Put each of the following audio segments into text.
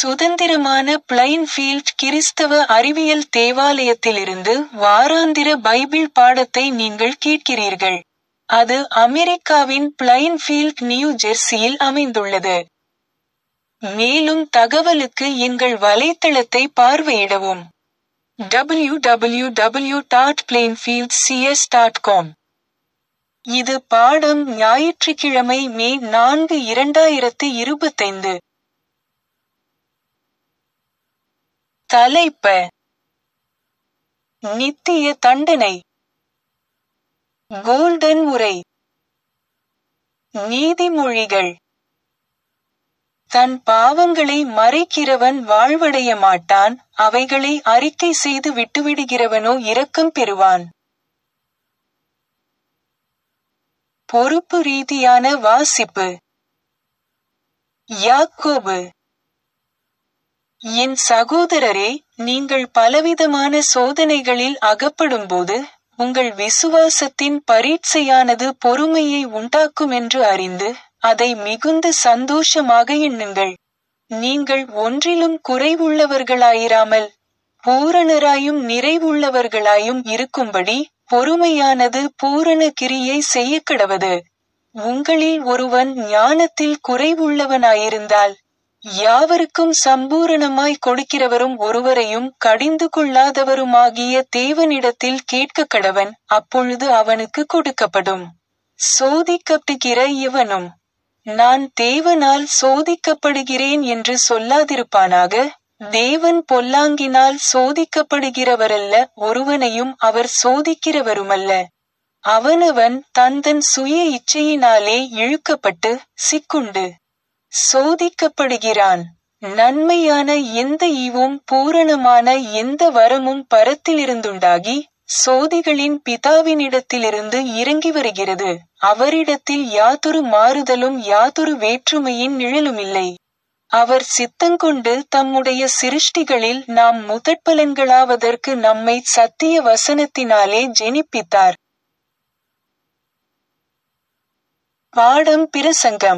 சுதந்திரமான பிளைன்ஃபீல்ட் கிறிஸ்தவ அறிவியல் தேவாலயத்திலிருந்து வாராந்திர பைபிள் பாடத்தை நீங்கள் கேட்கிறீர்கள். அது அமெரிக்காவின் பிளைன்ஃபீல்ட் நியூ ஜெர்சியில் அமைந்துள்ளது. மேலும் தகவலுக்கு எங்கள் வலைத்தளத்தை பார்வையிடவும். www.plainfieldcs.com இது பாடம் ஞாயிற்றுக்கிழமை மே நான்கு இரண்டாயிரத்து இருபத்தைந்து. தலைப்ப நித்திய தண்டனை கோல்டன் உரை நீதிமொழிகள் தன் பாவங்களை மறைக்கிறவன் வாழ்வடைய மாட்டான் அவைகளை அறிக்கை செய்து விட்டுவிடுகிறவனோ இரக்கம் பெறுவான் பொறுப்பு ரீதியான வாசிப்பு யாக்கோபு என் சகோதரரே நீங்கள் பலவிதமான சோதனைகளில் அகப்படும்போது உங்கள் விசுவாசத்தின் பரீட்சையானது பொறுமையை உண்டாக்குமென்று அறிந்து அதை மிகுந்த சந்தோஷமாக எண்ணுங்கள் நீங்கள் ஒன்றிலும் குறைவுள்ளவர்களாயிராமல் பூரணராயும் நிறைவுள்ளவர்களாயும் இருக்கும்படி பொறுமையானது பூரண கிரியை செய்யக்கடவது உங்களில் ஒருவன் ஞானத்தில் குறைவுள்ளவனாயிருந்தால் யாவருக்கும் சம்பூரணமாய் கொடுக்கிறவரும் ஒருவரையும் கடிந்து கொள்ளாதவருமாகிய தேவனிடத்தில் கேட்க கடவன் அப்பொழுது அவனுக்கு கொடுக்கப்படும் சோதிக்கப்படுகிற இவனும் நான் தேவனால் சோதிக்கப்படுகிறேன் என்று சொல்லாதிருப்பானாக தேவன் பொல்லாங்கினால் சோதிக்கப்படுகிறவரல்ல ஒருவனையும் அவர் சோதிக்கிறவருமல்ல அவனவன் தந்தன் சுய இச்சையினாலே இழுக்கப்பட்டு சிக்குண்டு சோதிக்கப்படுகிறான் நன்மையான எந்த ஈவும் பூரணமான எந்த வரமும் பரத்திலிருந்துண்டாகி சோதிகளின் பிதாவினிடத்திலிருந்து இறங்கி வருகிறது அவரிடத்தில் யாதொரு மாறுதலும் யாதொரு வேற்றுமையின் நிழலுமில்லை அவர் சித்தங்கொண்டு தம்முடைய சிருஷ்டிகளில் நாம் முதற்பலன்களாவதற்கு நம்மை சத்திய வசனத்தினாலே ஜெனிப்பித்தார் பாடம் பிரசங்கம்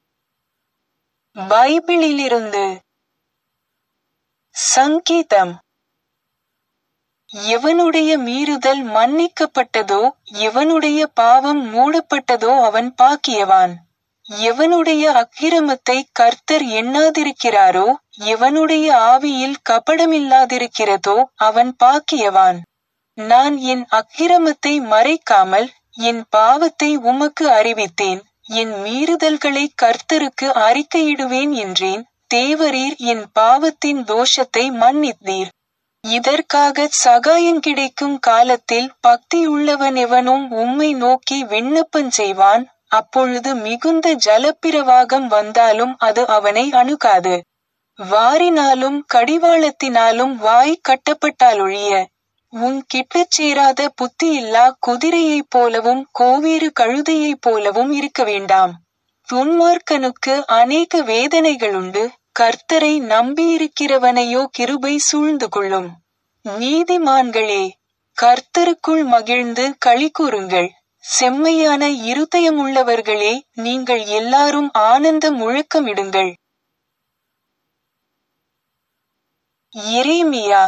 பைபிளிலிருந்து சங்கீதம் எவனுடைய மீறுதல் மன்னிக்கப்பட்டதோ எவனுடைய பாவம் மூடப்பட்டதோ அவன் பாக்கியவான் எவனுடைய அக்கிரமத்தை கர்த்தர் எண்ணாதிருக்கிறாரோ எவனுடைய ஆவியில் கபடமில்லாதிருக்கிறதோ அவன் பாக்கியவான் நான் என் அக்கிரமத்தை மறைக்காமல் என் பாவத்தை உமக்கு அறிவித்தேன் என் மீறுதல்களை கர்த்தருக்கு அறிக்கையிடுவேன் என்றேன் தேவரீர் என் பாவத்தின் தோஷத்தை மன்னித்தீர் இதற்காக சகாயம் கிடைக்கும் காலத்தில் பக்தியுள்ளவன் எவனும் உம்மை நோக்கி விண்ணப்பம் செய்வான் அப்பொழுது மிகுந்த ஜலப்பிரவாகம் வந்தாலும் அது அவனை அணுகாது வாரினாலும் கடிவாளத்தினாலும் வாய் கட்டப்பட்டாலொழிய உன் கிட்டச் சேராத புத்தியில்லா குதிரையைப் போலவும் கோவேறு கழுதையைப் போலவும் இருக்க வேண்டாம் துன்மார்க்கனுக்கு அநேக வேதனைகளுண்டு கர்த்தரை நம்பியிருக்கிறவனையோ கிருபை சூழ்ந்து கொள்ளும் நீதிமான்களே கர்த்தருக்குள் மகிழ்ந்து களி கூறுங்கள் செம்மையான இருதயமுள்ளவர்களே நீங்கள் எல்லாரும் ஆனந்த முழக்கமிடுங்கள் எரேமியா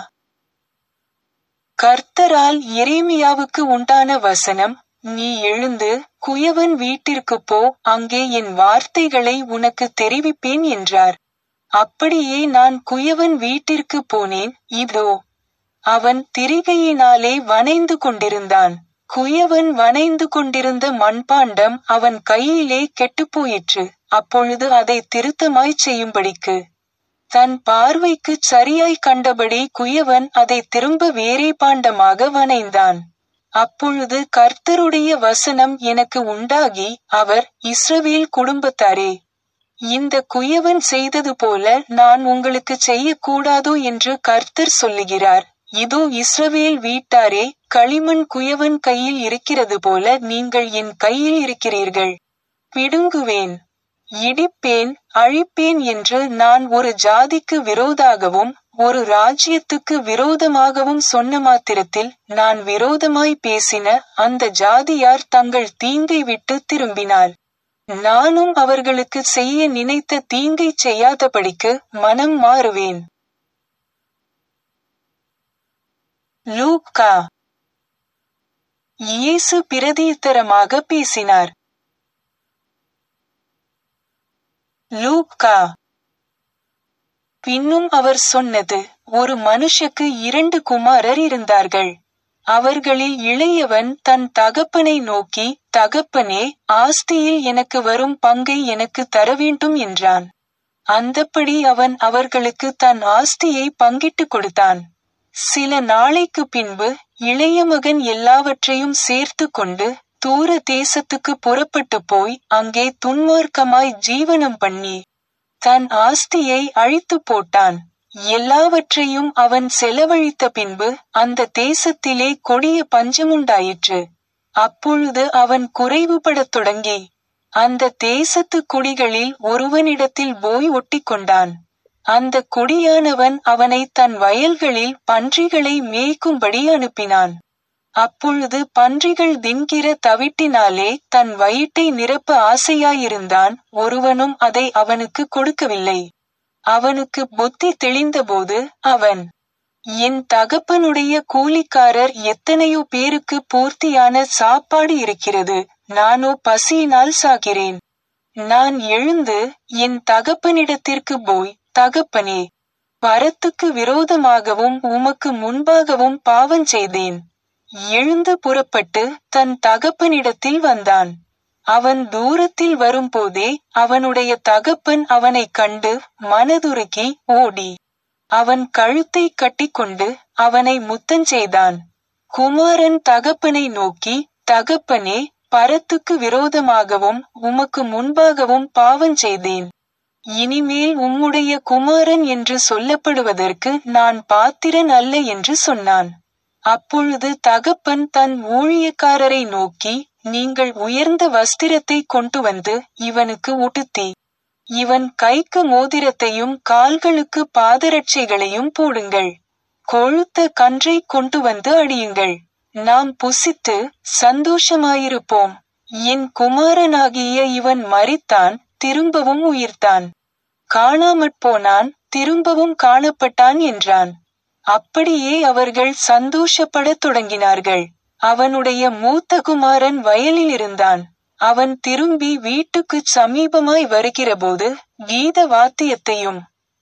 கர்த்தரால் எரேமியாவுக்கு உண்டான வசனம் நீ எழுந்து குயவன் வீட்டிற்குப் போ அங்கே என் வார்த்தைகளை உனக்கு தெரிவிப்பேன் என்றார் அப்படியே நான் குயவன் வீட்டிற்கு போனேன் இதோ அவன் திரிகையினாலே வனைந்து கொண்டிருந்தான் குயவன் வனைந்து கொண்டிருந்த மண்பாண்டம் அவன் கையிலே கெட்டுப்போயிற்று அப்பொழுது அதை திருத்தமாய்ச் செய்யும்படிக்கு தன் பார்வைக்குச் சரியாய் கண்டபடி குயவன் அதை திரும்ப வேறே பாண்டமாக வனைந்தான் அப்பொழுது கர்த்தருடைய வசனம் எனக்கு உண்டாகி அவர் இஸ்ரவேல் குடும்பத்தாரே இந்த குயவன் செய்தது போல நான் உங்களுக்கு செய்யக்கூடாதோ என்று கர்த்தர் சொல்லுகிறார் இதோ இஸ்ரவேல் வீட்டாரே களிமண் குயவன் கையில் இருக்கிறது போல நீங்கள் என் கையில் இருக்கிறீர்கள் பிடுங்குவேன் இடிப்பேன் அழிப்பேன் என்று நான் ஒரு ஜாதிக்கு விரோதாகவும் ஒரு ராஜ்யத்துக்கு விரோதமாகவும் சொன்ன மாத்திரத்தில் நான் விரோதமாய் பேசின அந்த ஜாதியார் தங்கள் தீங்கை விட்டு திரும்பினார் நானும் அவர்களுக்கு செய்ய நினைத்த தீங்கை செய்யாதபடிக்கு மனம் மாறுவேன் லூக்கா இயேசு பிரதியுத்தரமாக பேசினார் லூக்கா பின்னும் அவர் சொன்னது ஒரு மனுஷக்கு இரண்டு குமாரர் இருந்தார்கள் அவர்களில் இளையவன் தன் தகப்பனை நோக்கி தகப்பனே ஆஸ்தியில் எனக்கு வரும் பங்கை எனக்கு தர வேண்டும் என்றான் அந்தப்படி அவன் அவர்களுக்கு தன் ஆஸ்தியை பங்கிட்டுக் கொடுத்தான் சில நாளைக்கு பின்பு இளைய மகன் எல்லாவற்றையும் சேர்த்து கொண்டு தூர தேசத்துக்கு புறப்பட்டு போய் அங்கே துன்மார்க்கமாய் ஜீவனம் பண்ணி தன் ஆஸ்தியை அழித்து போட்டான் எல்லாவற்றையும் அவன் செலவழித்த பின்பு அந்த தேசத்திலே கொடிய பஞ்சமுண்டாயிற்று அப்பொழுது அவன் குறைவுபடத் தொடங்கி அந்த தேசத்து குடிகளில் ஒருவனிடத்தில் போய் ஒட்டிக்கொண்டான் அந்த குடியானவன் அவனை தன் வயல்களில் பன்றிகளை மேய்க்கும்படி அனுப்பினான் அப்பொழுது பன்றிகள் தின்கிற தவிட்டினாலே தன் வயிற்றை நிரப்ப ஆசையாயிருந்தான் ஒருவனும் அதை அவனுக்கு கொடுக்கவில்லை அவனுக்கு புத்தி தெளிந்தபோது அவன் என் தகப்பனுடைய கூலிக்காரர் எத்தனையோ பேருக்கு பூர்த்தியான சாப்பாடு இருக்கிறது நானோ பசியினால் சாகிறேன் நான் எழுந்து என் தகப்பனிடத்திற்கு போய் தகப்பனே பரத்துக்கு விரோதமாகவும் உமக்கு முன்பாகவும் பாவம் செய்தேன் எழுந்து புறப்பட்டு தன் தகப்பனிடத்தில் வந்தான் அவன் தூரத்தில் வரும்போதே அவனுடைய தகப்பன் அவனைக் கண்டு மனதுருகி ஓடி அவன் கழுத்தை கட்டிக்கொண்டு அவனை முத்தஞ்செய்தான் குமாரன் தகப்பனை நோக்கி தகப்பனே பரத்துக்கு விரோதமாகவும் உமக்கு முன்பாகவும் பாவம் செய்தேன் இனிமேல் உம்முடைய குமாரன் என்று சொல்லப்படுவதற்கு நான் பாத்திரன் அல்ல என்று சொன்னான் அப்பொழுது தகப்பன் தன் ஊழியக்காரரை நோக்கி நீங்கள் உயர்ந்த வஸ்திரத்தை கொண்டு வந்து இவனுக்கு உடுத்தி இவன் கைக்கு மோதிரத்தையும் கால்களுக்கு பாதரட்சைகளையும் போடுங்கள் கொழுத்த கன்றை கொண்டு வந்து அடியுங்கள் நாம் புசித்து சந்தோஷமாயிருப்போம் என் குமாரனாகிய இவன் மரித்தான் திரும்பவும் உயிர்த்தான் காணாமற் போனான் திரும்பவும் காணப்பட்டான் என்றான் அப்படியே அவர்கள் சந்தோஷப்படத் தொடங்கினார்கள் அவனுடைய மூத்த குமாரன் வயலில் இருந்தான் அவன் திரும்பி வீட்டுக்குச் சமீபமாய் வருகிறபோது கீத வாத்தியத்தையும்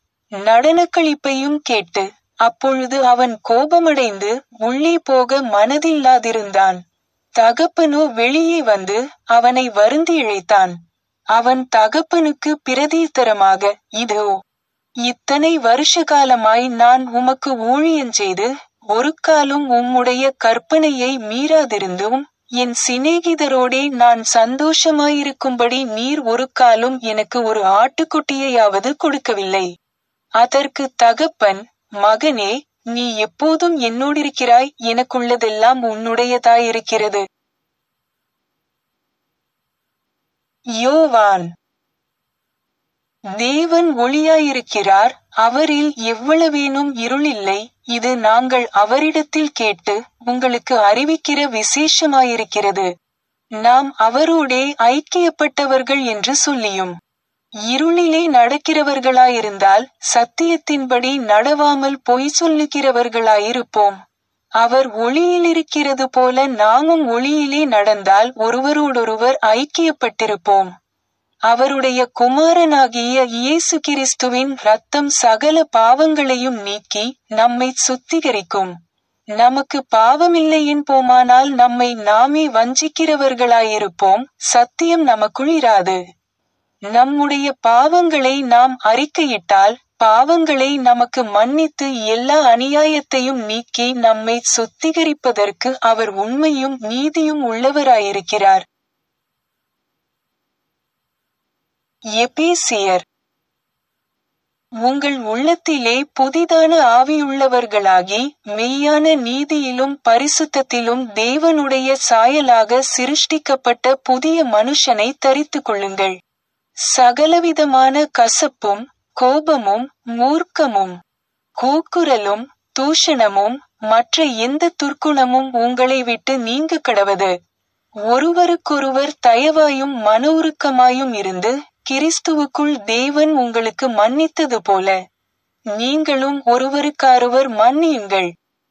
நடனக்களிப்பையும் கேட்டு அப்பொழுது அவன் கோபமடைந்து உள்ளே போக மனதில்லாதிருந்தான் தகப்பனோ வெளியே வந்து அவனை வருந்தி இழைத்தான் அவன் தகப்பனுக்கு பிரதித்தரமாக இதோ இத்தனை வருஷ காலமாய் நான் உமக்கு ஊழியஞ்செய்து ஒரு காலும் உம்முடைய கற்பனையை மீறாதிருந்தும் என் சிநேகிதரோடே நான் சந்தோஷமாயிருக்கும்படி நீர் ஒரு காலும் எனக்கு ஒரு ஆட்டுக்குட்டியையாவது கொடுக்கவில்லை அதற்கு தகப்பன் மகனே நீ எப்போதும் என்னோடிருக்கிறாய் எனக்குள்ளதெல்லாம் உன்னுடையதாயிருக்கிறது யோவான் தேவன் ஒளியாயிருக்கிறார் அவரில் எவ்வளவேனும் இருளில்லை இது நாங்கள் அவரிடத்தில் கேட்டு உங்களுக்கு அறிவிக்கிற விசேஷமாயிருக்கிறது நாம் அவரோடே ஐக்கியப்பட்டவர்கள் என்று சொல்லியும் இருளிலே நடக்கிறவர்களாயிருந்தால் சத்தியத்தின்படி நடவாமல் பொய் சொல்லுகிறவர்களாயிருப்போம் அவர் ஒளியில் இருக்கிறது போல நாமும் ஒளியிலே நடந்தால் ஒருவரோடொருவர் ஐக்கியப்பட்டிருப்போம் அவருடைய குமாரனாகிய இயேசு கிறிஸ்துவின் ரத்தம் சகல பாவங்களையும் நீக்கி நம்மை சுத்திகரிக்கும் நமக்கு பாவமில்லையின் போமானால் நம்மை நாமே வஞ்சிக்கிறவர்களாயிருப்போம் சத்தியம் நமக்குள் இராது நம்முடைய பாவங்களை நாம் அறிக்கையிட்டால் பாவங்களை நமக்கு மன்னித்து எல்லா அநியாயத்தையும் நீக்கி நம்மை சுத்திகரிப்பதற்கு அவர் உண்மையும் நீதியும் உள்ளவராயிருக்கிறார் எபேசியர் உங்கள் உள்ளத்திலே புதிதான ஆவியுள்ளவர்களாகி மெய்யான நீதியிலும் பரிசுத்தத்திலும் தேவனுடைய சாயலாக சிருஷ்டிக்கப்பட்ட புதிய மனுஷனை தரித்து கொள்ளுங்கள் சகலவிதமான கசப்பும் கோபமும் மூர்க்கமும் கூக்குரலும் தூஷணமும் மற்ற எந்த துர்க்குணமும் உங்களை விட்டு நீங்க கடவது ஒருவருக்கொருவர் தயவாயும் மன உருக்கமாயும் இருந்து கிறிஸ்துவுக்குள் தேவன் உங்களுக்கு மன்னித்தது போல நீங்களும் ஒருவருக்காருவர் மன்னியுங்கள்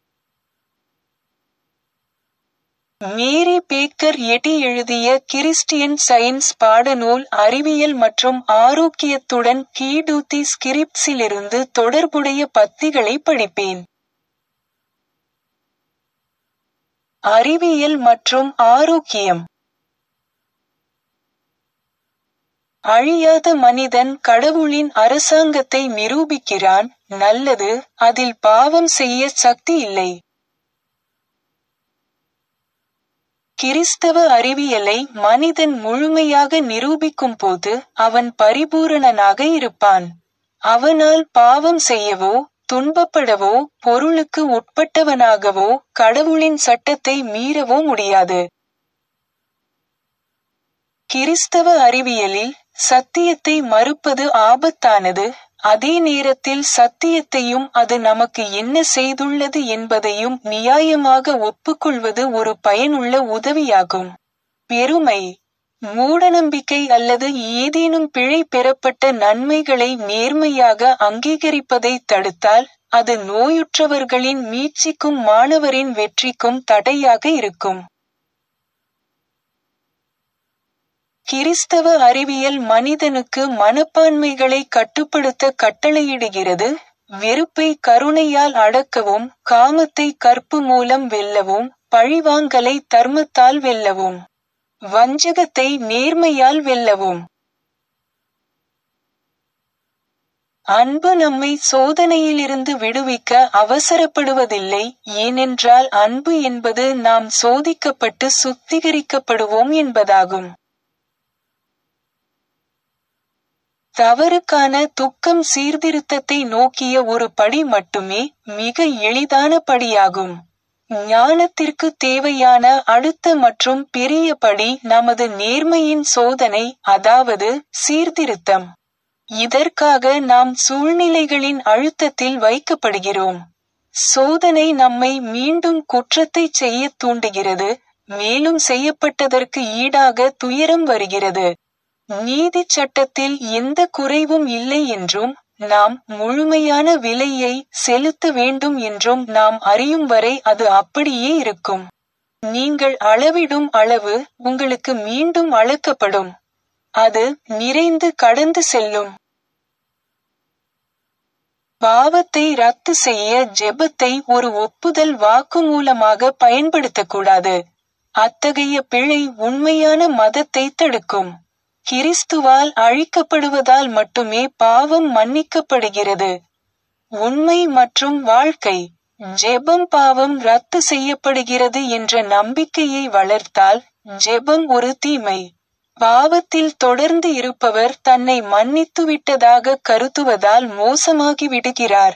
மேரி பேக்கர் எட்டி எழுதிய கிறிஸ்டியன் சயின்ஸ் பாடநூல் அறிவியல் மற்றும் ஆரோக்கியத்துடன் கீடூத்தி ஸ்கிரிப்ட்ஸிலிருந்து தொடர்புடைய பத்திகளை படிப்பேன் அறிவியல் மற்றும் ஆரோக்கியம் அழியாத மனிதன் கடவுளின் அரசாங்கத்தை நிரூபிக்கிறான் நல்லது அதில் பாவம் செய்ய சக்தி இல்லை கிறிஸ்தவ அறிவியலை மனிதன் முழுமையாக நிரூபிக்கும் போது அவன் பரிபூரணனாக இருப்பான் அவனால் பாவம் செய்யவோ துன்பப்படவோ பொருளுக்கு உட்பட்டவனாகவோ கடவுளின் சட்டத்தை மீறவோ முடியாது கிறிஸ்தவ அறிவியலில் சத்தியத்தை மறுப்பது ஆபத்தானது அதே நேரத்தில் சத்தியத்தையும் அது நமக்கு என்ன செய்துள்ளது என்பதையும் நியாயமாக ஒப்புக்கொள்வது ஒரு பயனுள்ள உதவியாகும் பெருமை மூடநம்பிக்கை அல்லது ஏதேனும் பிழை பெறப்பட்ட நன்மைகளை நேர்மையாக அங்கீகரிப்பதை தடுத்தால் அது நோயுற்றவர்களின் மீட்சிக்கும் மாணவரின் வெற்றிக்கும் தடையாக இருக்கும் கிறிஸ்தவ அறிவியல் மனிதனுக்கு மனப்பான்மைகளை கட்டுப்படுத்த கட்டளையிடுகிறது வெறுப்பை கருணையால் அடக்கவும் காமத்தை கற்பு மூலம் வெல்லவும் பழிவாங்கலை தர்மத்தால் வெல்லவும் வஞ்சகத்தை நேர்மையால் வெல்லவும் அன்பு நம்மை சோதனையிலிருந்து விடுவிக்க அவசரப்படுவதில்லை ஏனென்றால் அன்பு என்பது நாம் சோதிக்கப்பட்டு சுத்திகரிக்கப்படுவோம் என்பதாகும் தவறுக்கான துக்கம் சீர்திருத்தத்தை நோக்கிய ஒரு படி மட்டுமே மிக எளிதான படியாகும் ஞானத்திற்கு தேவையான அடுத்த மற்றும் பெரிய படி நமது நேர்மையின் சோதனை அதாவது சீர்திருத்தம் இதற்காக நாம் சூழ்நிலைகளின் அழுத்தத்தில் வைக்கப்படுகிறோம் சோதனை நம்மை மீண்டும் குற்றத்தை செய்ய தூண்டுகிறது மேலும் செய்யப்பட்டதற்கு ஈடாக துயரம் வருகிறது நீதி சட்டத்தில் எந்த குறைவும் இல்லை என்றும் நாம் முழுமையான விலையை செலுத்த வேண்டும் என்றும் நாம் அறியும் வரை அது அப்படியே இருக்கும் நீங்கள் அளவிடும் அளவு உங்களுக்கு மீண்டும் அளக்கப்படும் அது நிறைந்து கடந்து செல்லும் பாவத்தை ரத்து செய்ய ஜெபத்தை ஒரு ஒப்புதல் வாக்குமூலமாக பயன்படுத்தக்கூடாது அத்தகைய பிழை உண்மையான மதத்தை தடுக்கும் கிறிஸ்துவால் அழிக்கப்படுவதால் மட்டுமே பாவம் மன்னிக்கப்படுகிறது உண்மை மற்றும் வாழ்க்கை ஜெபம் பாவம் ரத்து செய்யப்படுகிறது என்ற நம்பிக்கையை வளர்த்தால் ஜெபம் ஒரு தீமை பாவத்தில் தொடர்ந்து இருப்பவர் தன்னை மன்னித்து விட்டதாக கருத்துவதால் மோசமாகி விடுகிறார்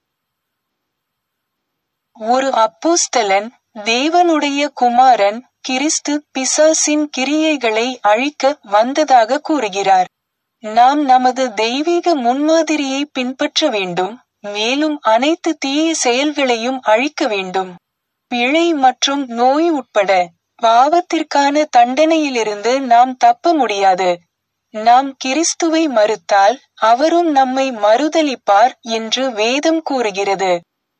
ஒரு அப்போஸ்தலன் தேவனுடைய குமாரன் கிறிஸ்து பிசாசின் கிரியைகளை அழிக்க வந்ததாக கூறுகிறார் நாம் நமது தெய்வீக முன்மாதிரியை பின்பற்ற வேண்டும் மேலும் அனைத்து தீய செயல்களையும் அழிக்க வேண்டும் பிழை மற்றும் நோய் உட்பட பாவத்திற்கான தண்டனையிலிருந்து நாம் தப்ப முடியாது நாம் கிறிஸ்துவை மறுத்தால் அவரும் நம்மை மறுதலிப்பார் என்று வேதம் கூறுகிறது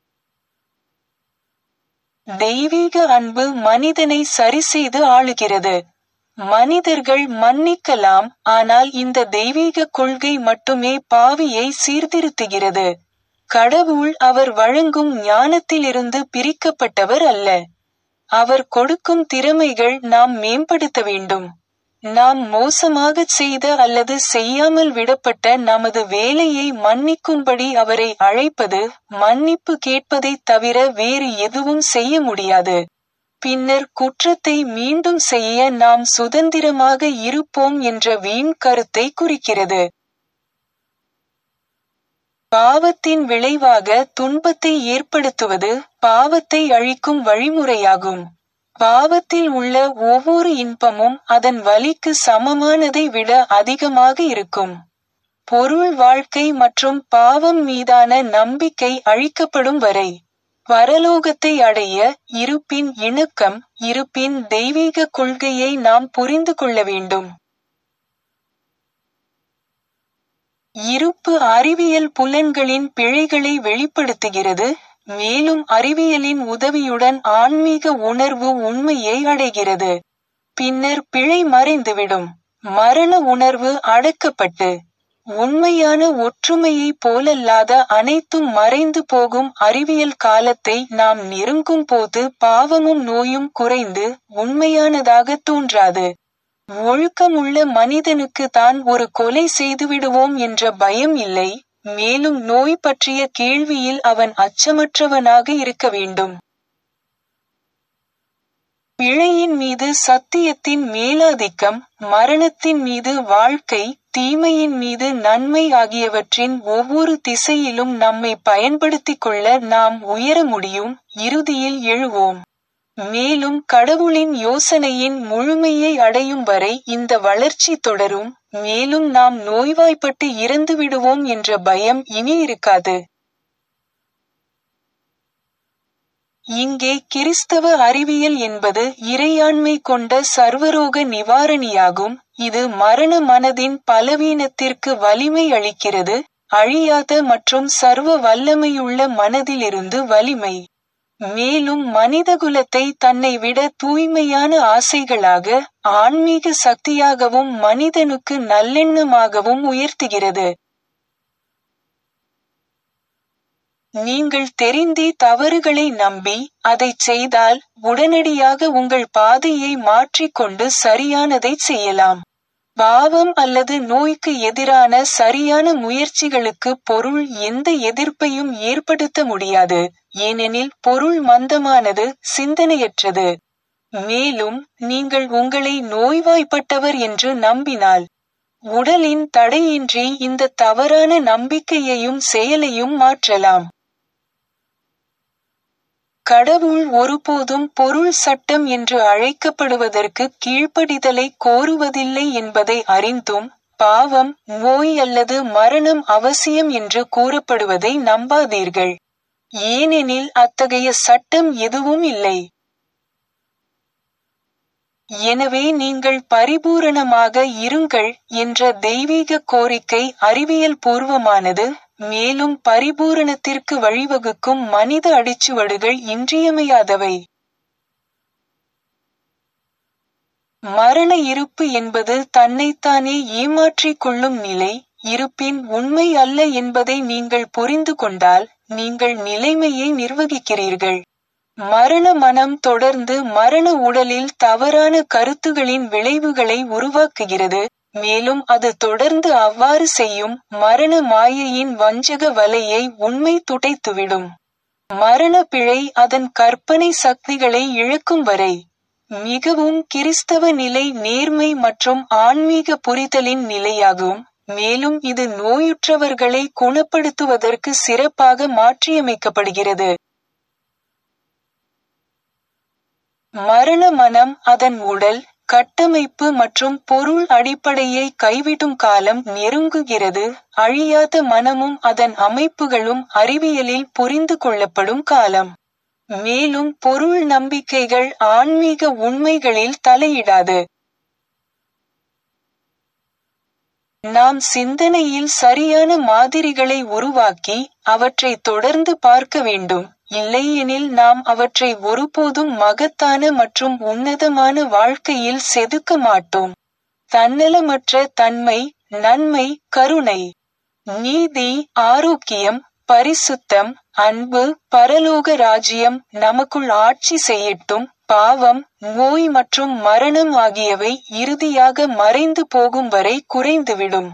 தெய்வீக அன்பு மனிதனை சரிசெய்து ஆளுகிறது மனிதர்கள் மன்னிக்கலாம் ஆனால் இந்த தெய்வீக கொள்கை மட்டுமே பாவியை சீர்திருத்துகிறது கடவுள் அவர் வழங்கும் ஞானத்திலிருந்து பிரிக்கப்பட்டவர் அல்ல அவர் கொடுக்கும் திறமைகள் நாம் மேம்படுத்த வேண்டும் நாம் மோசமாகச் செய்த அல்லது செய்யாமல் விடப்பட்ட நமது வேலையை மன்னிக்கும்படி அவரை அழைப்பது மன்னிப்பு கேட்பதைத் தவிர வேறு எதுவும் செய்ய முடியாது பின்னர் குற்றத்தை மீண்டும் செய்ய நாம் சுதந்திரமாக இருப்போம் என்ற வீண் கருத்தை குறிக்கிறது பாவத்தின் விளைவாக துன்பத்தை ஏற்படுத்துவது பாவத்தை அழிக்கும் வழிமுறையாகும் பாவத்தில் உள்ள ஒவ்வொரு இன்பமும் அதன் வலிக்கு சமமானதை விட அதிகமாக இருக்கும் பொருள் வாழ்க்கை மற்றும் பாவம் மீதான நம்பிக்கை அழிக்கப்படும் வரை பரலோகத்தை அடைய இருப்பின் இணக்கம் இருப்பின் தெய்வீக கொள்கையை நாம் புரிந்து கொள்ள வேண்டும் இருப்பு அறிவியல் புலன்களின் பிழைகளை வெளிப்படுத்துகிறது மேலும் அறிவியலின் உதவியுடன் ஆன்மீக உணர்வு உண்மையை அடைகிறது பின்னர் பிழை மறைந்துவிடும் மரண உணர்வு அடக்கப்பட்டு உண்மையான ஒற்றுமையை போலல்லாத அனைத்தும் மறைந்து போகும் அறிவியல் காலத்தை நாம் நெருங்கும் போது பாவமும் நோயும் குறைந்து உண்மையானதாக தோன்றாது ஒழுக்கமுள்ள மனிதனுக்கு தான் ஒரு கொலை செய்துவிடுவோம் என்ற பயம் இல்லை மேலும் நோய் பற்றிய கேள்வியில் அவன் அச்சமற்றவனாக இருக்க வேண்டும் பிழையின் மீது சத்தியத்தின் மேலாதிக்கம் மரணத்தின் மீது வாழ்க்கை தீமையின் மீது நன்மை ஆகியவற்றின் ஒவ்வொரு திசையிலும் நம்மை பயன்படுத்திக் கொள்ள நாம் உயர முடியும் இறுதியில் எழுவோம் மேலும் கடவுளின் யோசனையின் முழுமையை அடையும் வரை இந்த வளர்ச்சி தொடரும் மேலும் நாம் நோய்வாய்ப்பட்டு இறந்து விடுவோம் என்ற பயம் இனி இருக்காது இங்கே கிறிஸ்தவ அறிவியல் என்பது இறையாண்மை கொண்ட சர்வரோக நிவாரணியாகும் இது மரண மனதின் பலவீனத்திற்கு வலிமை அளிக்கிறது அழியாத மற்றும் சர்வ வல்லமையுள்ள மனதிலிருந்து வலிமை மேலும் மனிதகுலத்தை தன்னை விட தூய்மையான ஆசைகளாக ஆன்மீக சக்தியாகவும் மனிதனுக்கு நல்லெண்ணமாகவும் உயர்த்துகிறது நீங்கள் தெரிந்தே தவறுகளை நம்பி அதைச் செய்தால் உடனடியாக உங்கள் பாதையை மாற்றிக்கொண்டு சரியானதைச் செய்யலாம் பாவம் அல்லது நோய்க்கு எதிரான சரியான முயற்சிகளுக்கு பொருள் எந்த எதிர்ப்பையும் ஏற்படுத்த முடியாது ஏனெனில் பொருள் மந்தமானது சிந்தனையற்றது மேலும் நீங்கள் உங்களை நோய்வாய்ப்பட்டவர் என்று நம்பினால் உடலின் தடையின்றி இந்த தவறான நம்பிக்கையையும் செயலையும் மாற்றலாம் கடவுள் ஒருபோதும் பொருள் சட்டம் என்று அழைக்கப்படுவதற்கு கீழ்ப்படிதலை கோருவதில்லை என்பதை அறிந்தும் பாவம் நோய் அல்லது மரணம் அவசியம் என்று கூறப்படுவதை நம்பாதீர்கள் ஏனெனில் அத்தகைய சட்டம் எதுவும் இல்லை எனவே நீங்கள் பரிபூரணமாக இருங்கள் என்ற தெய்வீக கோரிக்கை அறிவியல் பூர்வமானது மேலும் பரிபூரணத்திற்கு வழிவகுக்கும் மனித அடிச்சுவடுகள் இன்றியமையாதவை மரண இருப்பு என்பது தன்னைத்தானே ஏமாற்றிக் கொள்ளும் நிலை இருப்பின் உண்மை அல்ல என்பதை நீங்கள் புரிந்து கொண்டால் நீங்கள் நிலைமையை நிர்வகிக்கிறீர்கள் மரண மனம் தொடர்ந்து மரண உடலில் தவறான கருத்துகளின் விளைவுகளை உருவாக்குகிறது மேலும் அது தொடர்ந்து அவ்வாறு செய்யும் மரண மாயையின் வஞ்சக வலையை உண்மை துடைத்துவிடும் மரண பிழை அதன் கற்பனை சக்திகளை இழக்கும் வரை மிகவும் கிறிஸ்தவ நிலை நேர்மை மற்றும் ஆன்மீக புரிதலின் நிலையாகும் மேலும் இது நோயுற்றவர்களை குணப்படுத்துவதற்கு சிறப்பாக மாற்றியமைக்கப்படுகிறது மரண மனம் அதன் உடல் கட்டமைப்பு மற்றும் பொருள் அடிப்படையை கைவிடும் காலம் நெருங்குகிறது அழியாத மனமும் அதன் அமைப்புகளும் அறிவியலில் புரிந்து கொள்ளப்படும் காலம் மேலும் பொருள் நம்பிக்கைகள் ஆன்மீக உண்மைகளில் தலையிடாது நாம் சிந்தனையில் சரியான மாதிரிகளை உருவாக்கி அவற்றை தொடர்ந்து பார்க்க வேண்டும் இல்லையெனில் நாம் அவற்றை ஒருபோதும் மகத்தான மற்றும் உன்னதமான வாழ்க்கையில் செதுக்க மாட்டோம் தன்னலமற்ற தன்மை நன்மை கருணை நீதி ஆரோக்கியம் பரிசுத்தம் அன்பு பரலோக ராஜ்யம் நமக்குள் ஆட்சி செய்யட்டும் பாவம் நோய் மற்றும் மரணம் ஆகியவை இறுதியாக மறைந்து போகும் வரை குறைந்துவிடும்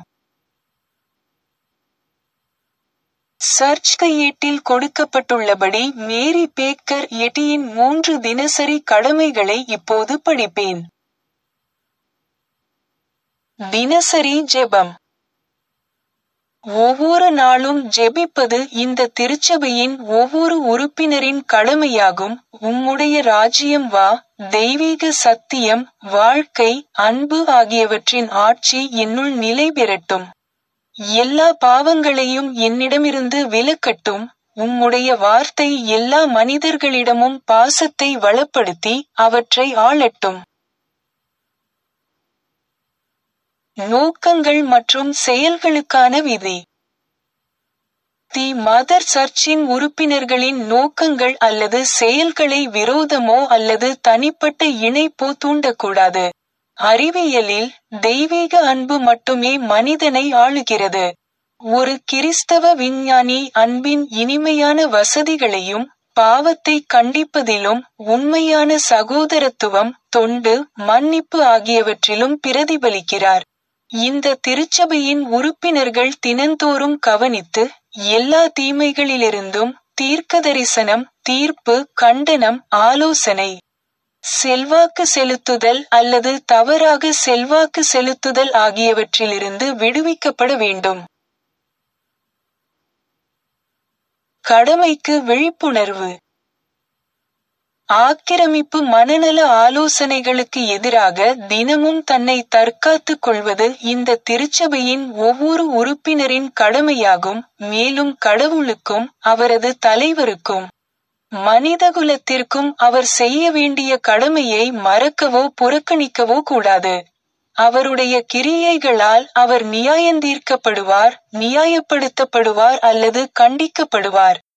சர்ச் கையேட்டில் கொடுக்கப்பட்டுள்ளபடி மேரி பேக்கர் எட்டியின் மூன்று தினசரி கடமைகளை இப்போது படிப்பேன் தினசரி ஜெபம் ஒவ்வொரு நாளும் ஜெபிப்பது இந்த திருச்சபையின் ஒவ்வொரு உறுப்பினரின் கடமையாகும் உம்முடைய ராஜ்யம் வா தெய்வீக சத்தியம் வாழ்க்கை அன்பு ஆகியவற்றின் ஆட்சி என்னுள் நிலை பெறட்டும் எல்லா பாவங்களையும் என்னிடமிருந்து விலக்கட்டும் உம்முடைய வார்த்தை எல்லா மனிதர்களிடமும் பாசத்தை வளப்படுத்தி அவற்றை ஆளட்டும் நோக்கங்கள் மற்றும் செயல்களுக்கான விதி தி மதர் சர்ச்சின் உறுப்பினர்களின் நோக்கங்கள் அல்லது செயல்களை விரோதமோ அல்லது தனிப்பட்ட இணைப்போ தூண்டக்கூடாது அறிவியலில் தெய்வீக அன்பு மட்டுமே மனிதனை ஆளுகிறது ஒரு கிறிஸ்தவ விஞ்ஞானி அன்பின் இனிமையான வசதிகளையும் பாவத்தை கண்டிப்பதிலும் உண்மையான சகோதரத்துவம் தொண்டு மன்னிப்பு ஆகியவற்றிலும் பிரதிபலிக்கிறார் இந்த திருச்சபையின் உறுப்பினர்கள் தினந்தோறும் கவனித்து எல்லா தீமைகளிலிருந்தும் தீர்க்கதரிசனம் தீர்ப்பு கண்டனம் ஆலோசனை செல்வாக்கு செலுத்துதல் அல்லது தவறாக செல்வாக்கு செலுத்துதல் ஆகியவற்றிலிருந்து விடுவிக்கப்பட வேண்டும் கடமைக்கு விழிப்புணர்வு ஆக்கிரமிப்பு மனநல ஆலோசனைகளுக்கு எதிராக தினமும் தன்னை தற்காத்துக் கொள்வது இந்த திருச்சபையின் ஒவ்வொரு உறுப்பினரின் கடமையாகும் மேலும் கடவுளுக்கும் அவரது தலைவருக்கும் மனிதகுலத்திற்கும் அவர் செய்ய வேண்டிய கடமையை மறக்கவோ புறக்கணிக்கவோ கூடாது அவருடைய கிரியைகளால் அவர் நியாயந்தீர்க்கப்படுவார் நியாயப்படுத்தப்படுவார் அல்லது கண்டிக்கப்படுவார்